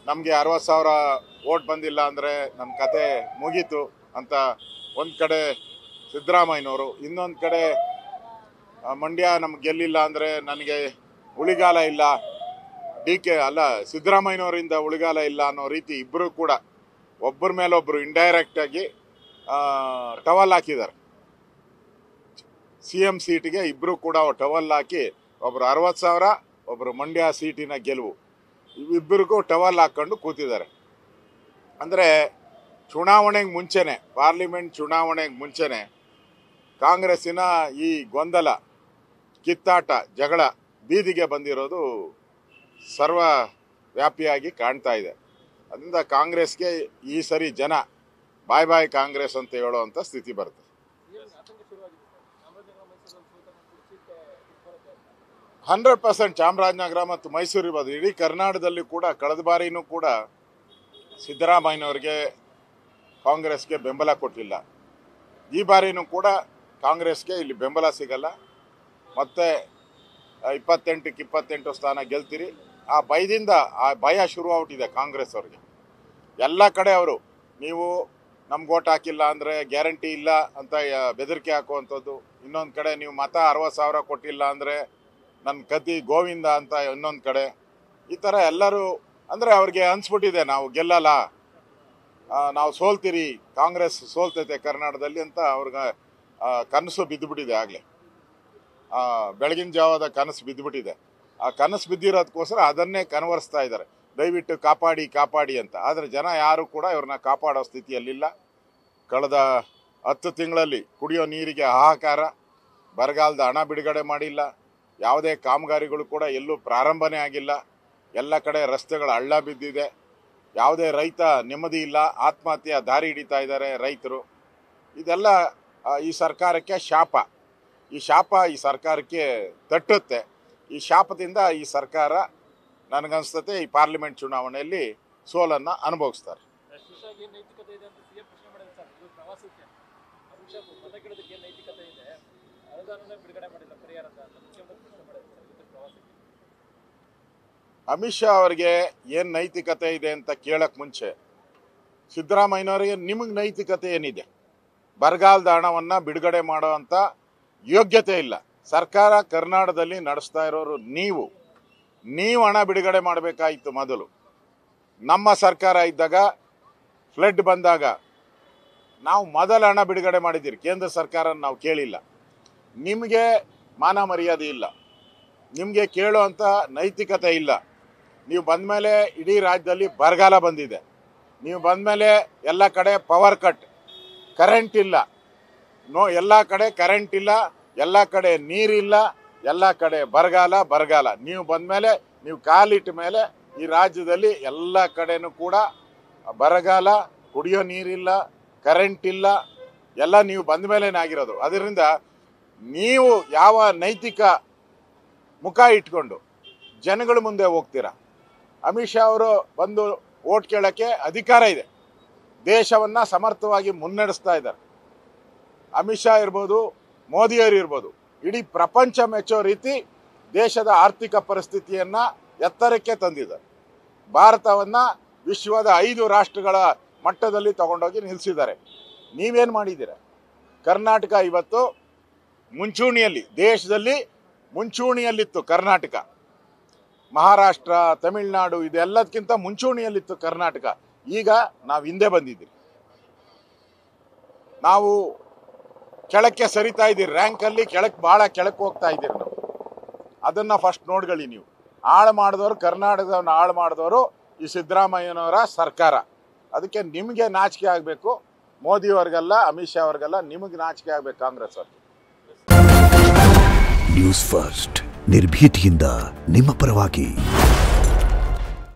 ನಮಗೆ ಅರವತ್ತು ಸಾವಿರ ಓಟ್ ಬಂದಿಲ್ಲ ಅಂದರೆ ನನ್ನ ಕತೆ ಮುಗೀತು ಅಂತ ಒಂದು ಕಡೆ ಸಿದ್ದರಾಮಯ್ಯನವರು ಇನ್ನೊಂದು ಕಡೆ ಆ, ಮಂಡ್ಯ ನಮ್ಗೆ ಗೆಲ್ಲಿಲ್ಲ ಅಂದರೆ ನನಗೆ ಉಳಿಗಾಲ ಇಲ್ಲ ಡಿ ಕೆ ಅಲ್ಲ ಸಿದ್ದರಾಮಯ್ಯನವರಿಂದ ಉಳಿಗಾಲ ಇಲ್ಲ ಅನ್ನೋ ರೀತಿ ಇಬ್ಬರು ಕೂಡ ಒಬ್ಬರ ಮೇಲೊಬ್ಬರು ಇಂಡೈರೆಕ್ಟ್ ಆಗಿ ಟವಲ್ ಹಾಕಿದ್ದಾರೆ ಸಿ ಎಂ ಸೀಟಿಗೆ ಇಬ್ಬರು ಕೂಡ ಟವಲ್ ಹಾಕಿ ಒಬ್ರು ಅರವತ್ತು ಸಾವಿರ ಒಬ್ಬರು ಮಂಡ್ಯ ಸೀಟಿನ ಗೆಲುವು ಇಬ್ಬರಿಗೂ ಟವಲ್ ಹಾಕ್ಕೊಂಡು ಕೂತಿದ್ದಾರೆ ಅಂದರೆ ಚುನಾವಣೆಗೆ ಮುಂಚೆನೆ ಪಾರ್ಲಿಮೆಂಟ್ ಚುನಾವಣೆಗೆ ಮುಂಚೆನೆ ಕಾಂಗ್ರೆಸ್ಸಿನ ಈ ಗೊಂದಲ ಕಿತ್ತಾಟ ಜಗಳ ಬೀದಿಗೆ ಬಂದಿರೋದು ಸರ್ವ ವ್ಯಾಪಿಯಾಗಿ ಕಾಣ್ತಾ ಇದೆ ಅದರಿಂದ ಕಾಂಗ್ರೆಸ್ಗೆ ಈ ಸರಿ ಜನ ಬಾಯ್ ಬಾಯ್ ಕಾಂಗ್ರೆಸ್ ಅಂತ ಹೇಳುವಂಥ ಸ್ಥಿತಿ ಬರುತ್ತೆ ಹಂಡ್ರೆಡ್ ಪರ್ಸೆಂಟ್ ಚಾಮರಾಜನಗರ ಮತ್ತು ಮೈಸೂರು ಇರ್ಬೋದು ಇಡೀ ಕರ್ನಾಟಕದಲ್ಲಿ ಕೂಡ ಕಳೆದ ಬಾರಿನೂ ಕೂಡ ಸಿದ್ದರಾಮಯ್ಯನವರಿಗೆ ಕಾಂಗ್ರೆಸ್ಗೆ ಬೆಂಬಲ ಕೊಟ್ಟಿಲ್ಲ ಈ ಬಾರಿನೂ ಕೂಡ ಕಾಂಗ್ರೆಸ್ಗೆ ಇಲ್ಲಿ ಬೆಂಬಲ ಸಿಗಲ್ಲ ಮತ್ತೆ ಆ, ಇಪ್ಪತ್ತೆಂಟಕ್ಕೆ ಇಪ್ಪತ್ತೆಂಟು ಸ್ಥಾನ ಗೆಲ್ತೀರಿ ಆ ಭಯದಿಂದ ಆ ಭಯ ಶುರುವಾಗ್ಬಿಟ್ಟಿದೆ ಕಾಂಗ್ರೆಸ್ ಅವ್ರಿಗೆ ಎಲ್ಲ ಕಡೆ ಅವರು ನೀವು ನಮ್ಗೆ ಓಟ್ ಹಾಕಿಲ್ಲ ಅಂದರೆ ಗ್ಯಾರಂಟಿ ಇಲ್ಲ ಅಂತ ಯ- ಬೆದರಿಕೆ ಹಾಕುವಂಥದ್ದು ಇನ್ನೊಂದು ಕಡೆ ನೀವು ಮತ ಅರವತ್ತು ಸಾವಿರ ಕೊಟ್ಟಿಲ್ಲ ಅಂದರೆ ನನ್ನ ಕತಿ ಗೋವಿಂದ ಅಂತ ಇನ್ನೊಂದು ಕಡೆ ಈ ಥರ ಎಲ್ಲರೂ ಅಂದರೆ ಅವ್ರಿಗೆ ಅನ್ಸ್ಬಿಟ್ಟಿದೆ ನಾವು ಗೆಲ್ಲಲ್ಲ ಆ, ನಾವು ಸೋಲ್ತೀರಿ ಕಾಂಗ್ರೆಸ್ ಸೋಲ್ತೈತೆ ಕರ್ನಾಟಕದಲ್ಲಿ ಅಂತ ಅವ್ರಿಗೆ ಆ, ಕನಸು ಬಿದ್ದುಬಿಟ್ಟಿದೆ ಆಗಲೇ ಬೆಳಗಿನ ಜಾವದ ಕನಸು ಬಿದ್ದುಬಿಟ್ಟಿದೆ ಆ ಕನಸು ಬಿದ್ದಿರೋದಕ್ಕೋಸ್ಕರ ಅದನ್ನೇ ಕನ್ವರ್ಸ್ತಾ ಇದ್ದಾರೆ ದಯವಿಟ್ಟು ಕಾಪಾಡಿ ಕಾಪಾಡಿ ಅಂತ ಆದರೆ ಜನ ಯಾರು ಕೂಡ ಇವ್ರನ್ನ ಕಾಪಾಡೋ ಸ್ಥಿತಿಯಲ್ಲಿಲ್ಲ ಕಳೆದ ಹತ್ತು ತಿಂಗಳಲ್ಲಿ ಕುಡಿಯೋ ನೀರಿಗೆ ಹಾಹಾಕಾರ ಬರಗಾಲದ ಹಣ ಬಿಡುಗಡೆ ಮಾಡಿಲ್ಲ ಯಾವುದೇ ಕಾಮಗಾರಿಗಳು ಕೂಡ ಎಲ್ಲೂ ಪ್ರಾರಂಭನೇ ಆಗಿಲ್ಲ ಎಲ್ಲ ಕಡೆ ರಸ್ತೆಗಳು ಹಳ್ಳ ಬಿದ್ದಿದೆ ಯಾವುದೇ ರೈತ ನೆಮ್ಮದಿ ಇಲ್ಲ ಆತ್ಮಹತ್ಯೆ ದಾರಿ ಹಿಡಿತಾ ಇದ್ದಾರೆ ರೈತರು ಇದೆಲ್ಲ ಆ, ಈ ಸರ್ಕಾರಕ್ಕೆ ಶಾಪ ಈ ಶಾಪ ಈ ಸರ್ಕಾರಕ್ಕೆ ತಟ್ಟುತ್ತೆ ಈ ಶಾಪದಿಂದ ಈ ಸರ್ಕಾರ ನನಗನ್ಸ್ತತೆ ಈ ಪಾರ್ಲಿಮೆಂಟ್ ಚುನಾವಣೆಯಲ್ಲಿ ಸೋಲನ್ನು ಅನುಭವಿಸ್ತಾರೆ ಅಮಿತ್ ಶಾಗೆ ನೈತಿಕತೆ ಇದೆ ಅಂತ ಸಿಎಂ ಪ್ರಶ್ನೆ ಮಾಡಿದ್ರು ಸರ್ ಇದು ಪ್ರವಾಸಕ್ಕೆ ಅಮಿತ್ ಶಾ ಮತ ಕೇಳೋದಕ್ಕೆ ಏನ್ ನೈತಿಕತೆ ಇದೆ ಅನುದಾನನೇ ಬಿಡುಗಡೆ ಮಾಡಿಲ್ಲ ಪರಿಹಾರದ ಅಂತ ಮುಖ್ಯಮಂತ್ರಿ ಪ್ರಶ್ನೆ ಮಾಡಿದ್ರು ಸರ್ ಇದು ಪ್ರವಾಸಕ್ಕೆ ಅಮಿತ್ ಶಾ ಅವರಿಗೆ ಏನು ನೈತಿಕತೆ ಇದೆ ಅಂತ ಕೇಳಕ್ಕೆ ಮುಂಚೆ ಸಿದ್ದರಾಮಯ್ಯನವರಿಗೆ ನಿಮಗೆ ನೈತಿಕತೆ ಏನಿದೆ ಬರಗಾಲದ ಹಣವನ್ನು ಬಿಡುಗಡೆ ಮಾಡೋವಂಥ ಯೋಗ್ಯತೆ ಇಲ್ಲ ಸರ್ಕಾರ ಕರ್ನಾಟಕದಲ್ಲಿ ನಡೆಸ್ತಾ ಇರೋರು ನೀವು ನೀವು ಹಣ ಬಿಡುಗಡೆ ಮಾಡಬೇಕಾಯಿತು ಮೊದಲು ನಮ್ಮ ಸರ್ಕಾರ ಇದ್ದಾಗ ಫ್ಲಡ್ ಬಂದಾಗ ನಾವು ಮೊದಲ ಹಣ ಬಿಡುಗಡೆ ಮಾಡಿದ್ದೀರಿ ಕೇಂದ್ರ ಸರ್ಕಾರ ನಾವು ಕೇಳಿಲ್ಲ ನಿಮಗೆ ಮಾನ ಮರ್ಯಾದೆ ಇಲ್ಲ ನಿಮಗೆ ಕೇಳುವಂಥ ನೈತಿಕತೆ ಇಲ್ಲ ನೀವು ಬಂದಮೇಲೆ ಇಡೀ ರಾಜ್ಯದಲ್ಲಿ ಬರಗಾಲ ಬಂದಿದೆ ನೀವು ಬಂದಮೇಲೆ ಎಲ್ಲ ಕಡೆ ಪವರ್ ಕಟ್ ಕರೆಂಟ್ ಇಲ್ಲ ನೋ ಎಲ್ಲ ಕಡೆ ಕರೆಂಟ್ ಇಲ್ಲ ಎಲ್ಲ ಕಡೆ ನೀರಿಲ್ಲ ಎಲ್ಲ ಕಡೆ ಬರಗಾಲ ಬರಗಾಲ ನೀವು ಬಂದಮೇಲೆ ನೀವು ಕಾಲಿಟ್ಟ ಮೇಲೆ ಈ ರಾಜ್ಯದಲ್ಲಿ ಎಲ್ಲ ಕಡೆನೂ ಕೂಡ ಬರಗಾಲ ಕುಡಿಯೋ ನೀರಿಲ್ಲ ಕರೆಂಟ್ ಇಲ್ಲ ಎಲ್ಲ ನೀವು ಬಂದ ಮೇಲೇ ಆಗಿರೋದು ಅದರಿಂದ ನೀವು ಯಾವ ನೈತಿಕ ಮುಖ ಇಟ್ಕೊಂಡು ಜನಗಳ ಮುಂದೆ ಹೋಗ್ತೀರಾ ಅಮಿತ್ ಶಾ ಅವರು ಬಂದು ಓಟ್ ಕೇಳೋಕ್ಕೆ ಅಧಿಕಾರ ಇದೆ ದೇಶವನ್ನು ಸಮರ್ಥವಾಗಿ ಮುನ್ನಡೆಸ್ತಾ ಇದ್ದಾರೆ ಅಮಿತ್ ಶಾ ಇರ್ಬೋದು ಮೋದಿಯವರು ಇರ್ಬೋದು ಇಡೀ ಪ್ರಪಂಚ ಮೆಚ್ಚೋ ರೀತಿ ದೇಶದ ಆರ್ಥಿಕ ಪರಿಸ್ಥಿತಿಯನ್ನು ಎತ್ತರಕ್ಕೆ ತಂದಿದ್ದಾರೆ ಭಾರತವನ್ನು ವಿಶ್ವದ ಐದು ರಾಷ್ಟ್ರಗಳ ಮಟ್ಟದಲ್ಲಿ ತಗೊಂಡೋಗಿ ನಿಲ್ಲಿಸಿದ್ದಾರೆ ನೀವೇನು ಮಾಡಿದ್ದೀರ ಕರ್ನಾಟಕ ಇವತ್ತು ಮುಂಚೂಣಿಯಲ್ಲಿ ದೇಶದಲ್ಲಿ ಮುಂಚೂಣಿಯಲ್ಲಿತ್ತು ಕರ್ನಾಟಕ ಮಹಾರಾಷ್ಟ್ರ ತಮಿಳುನಾಡು ಇದೆಲ್ಲದಕ್ಕಿಂತ ಮುಂಚೂಣಿಯಲ್ಲಿತ್ತು ಕರ್ನಾಟಕ ಈಗ ನಾವು ಹಿಂದೆ ಬಂದಿದ್ದೀವಿ ನಾವು ಕೆಳಕ್ಕೆ ಸರಿತಾ ಇದ್ದೀರಿ ರ್ಯಾಂಕಲ್ಲಿ ಕೆಳಕ್ಕೆ ಭಾಳ ಕೆಳಕ್ಕೆ ಹೋಗ್ತಾ ಇದ್ದೀರಿ ನಾವು ಅದನ್ನು ಫಸ್ಟ್ ನೋಡ್ಕೊಳ್ಳಿ ನೀವು ಹಾಳು ಮಾಡಿದವರು ಕರ್ನಾಟಕದವ್ರನ್ನ ಹಾಳು ಮಾಡಿದವರು ಈ ಸಿದ್ದರಾಮಯ್ಯನವರ ಸರ್ಕಾರ ಅದಕ್ಕೆ ನಿಮಗೆ ನಾಚಿಕೆ ಆಗಬೇಕು ಮೋದಿಯವ್ರಿಗೆಲ್ಲ ಅಮಿತ್ ಶಾ ಅವ್ರಿಗೆಲ್ಲ ನಿಮಗೆ ನಾಚಿಕೆ ಆಗಬೇಕು ಕಾಂಗ್ರೆಸ್ ಅವ್ರಿಗೆ ನ್ಯೂಸ್ ಫಸ್ಟ್ ನಿರ್ಭೀತಿಯಿಂದ ನಿಮ್ಮ ಪರವಾಗಿ